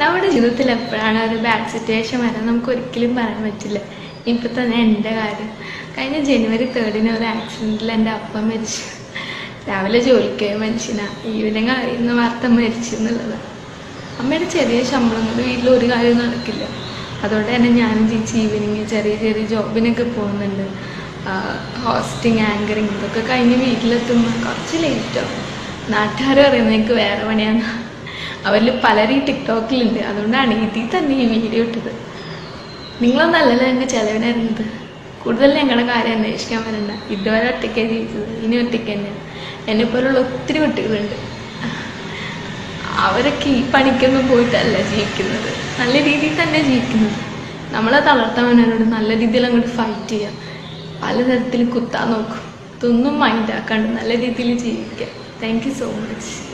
നമ്മുടെ ജീവിതത്തിൽ എപ്പോഴാണ് ഒരു ബാഡ് സിറ്റുവേഷൻ വരാൻ നമുക്ക് ഒരിക്കലും പറയാൻ പറ്റില്ല ഇപ്പം തന്നെ എൻ്റെ കാര്യം കഴിഞ്ഞ ജനുവരി തേർഡിന് ഒരു ആക്സിഡൻറ്റിൽ എൻ്റെ അപ്പം മരിച്ചു രാവിലെ ജോലിക്ക് പോയ മനുഷ്യനാ ഈവനിങ് അറിയുന്ന വാർത്ത മരിച്ചു എന്നുള്ളത് അമ്മയുടെ ചെറിയ ശമ്പളം കൊണ്ട് വീട്ടിൽ ഒരു കാര്യം നടക്കില്ല അതുകൊണ്ട് തന്നെ ഞാനും ചേച്ചി ഈവനിങ് ചെറിയ ചെറിയ ജോബിനൊക്കെ പോകുന്നുണ്ട് ഹോസ്റ്റിംഗ് ആങ്കറിങ് ഇതൊക്കെ കഴിഞ്ഞ് വീട്ടിലെത്തുമ്പോൾ കുറച്ച് ലേറ്റാവും നാട്ടുകാർ പറയുന്നത് എനിക്ക് വേറെ പണിയാണ് അവരിൽ പലരും ഈ ടിക്ടോക്കിലുണ്ട് അതുകൊണ്ടാണ് ഇതിൽ തന്നെ ഈ വീഡിയോ ഇട്ടത് നിങ്ങളൊന്നല്ലല്ലോ എൻ്റെ ചെലവിനായിരുന്നത് കൂടുതൽ ഞങ്ങളുടെ കാര്യം അന്വേഷിക്കാൻ വരണ്ട ഇതുവരെ ഒറ്റയ്ക്കാണ് ജീവിച്ചത് ഇനി ഒറ്റയ്ക്ക് തന്നെ എന്നെ പോലുള്ള ഒത്തിരി കുട്ടികളുണ്ട് അവരൊക്കെ ഈ പണിക്കൊന്നും പോയിട്ടല്ല ജീവിക്കുന്നത് നല്ല രീതിയിൽ തന്നെ ജീവിക്കുന്നത് നമ്മളെ തളർത്താൻ നല്ല രീതിയിൽ അങ്ങോട്ട് ഫൈറ്റ് ചെയ്യാം പലതരത്തിൽ കുത്താൻ നോക്കും ഇതൊന്നും മൈൻഡ് ആക്കാണ്ട് നല്ല രീതിയിൽ ജീവിക്കാം താങ്ക് യു സോ മച്ച്